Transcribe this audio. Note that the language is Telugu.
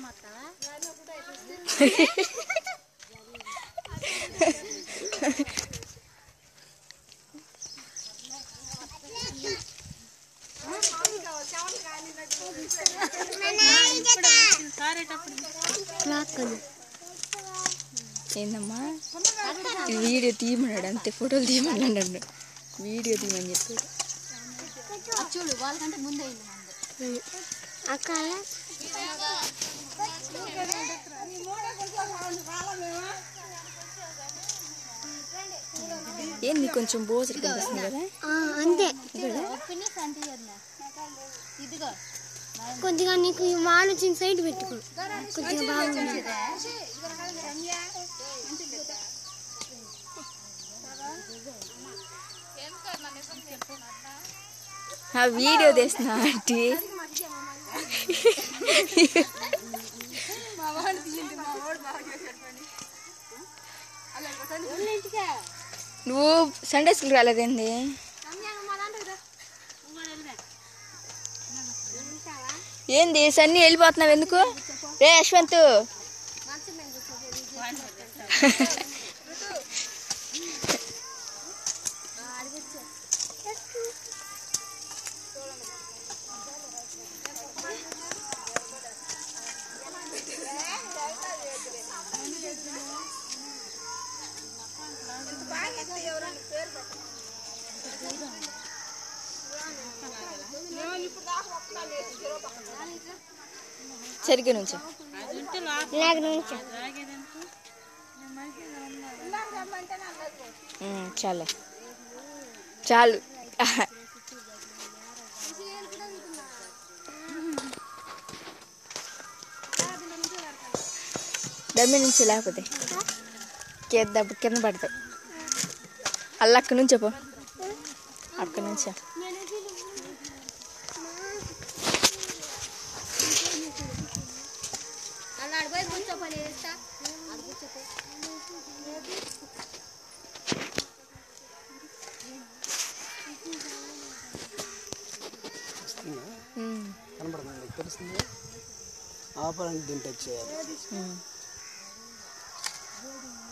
ఏందమ్మా ఈ వీడియో తీయమన్నాడు అంతే ఫోటోలు తీయమన్నాడు వీడియో తీయమని చెప్పాడు చూడు వాళ్ళకంటే ముందే అయింది మంది అక్క ఏంది కొంచెం బోసరి కనిపిస్తుంది కదా అంతే ఒప్పిని సంతీయర్లే ఇదిగో కొద్దిగా నీకు ఈ మాల్ వచ్చిన సైడ్ పెట్టుకో కొద్దిగా బాగుంది ఆ వీడియో తీస్తున్నా ఆంటీ నువ్వు సండే స్కూల్కి రాలేదేంది ఏంది సన్నీ వెళ్ళిపోతున్నావు ఎందుకు రే యశ్వంత్ సరిగ్గా నుంచి ఇలాగ నుంచి చాలే చాలు దమ్మి నుంచి లేకపోతే కింద కింద పడతావు అల్ల అక్కడి నుంచి పో అక్కడి నుంచి అలా అడిపోయి కూర్చో పని చేస్తా అది కూర్చోపో ఉమ్, కనబడుతుంది నీకు తెలుస్తుంది ఆపడానికి దీన్ని టచ్ చేయాలి ఉమ్.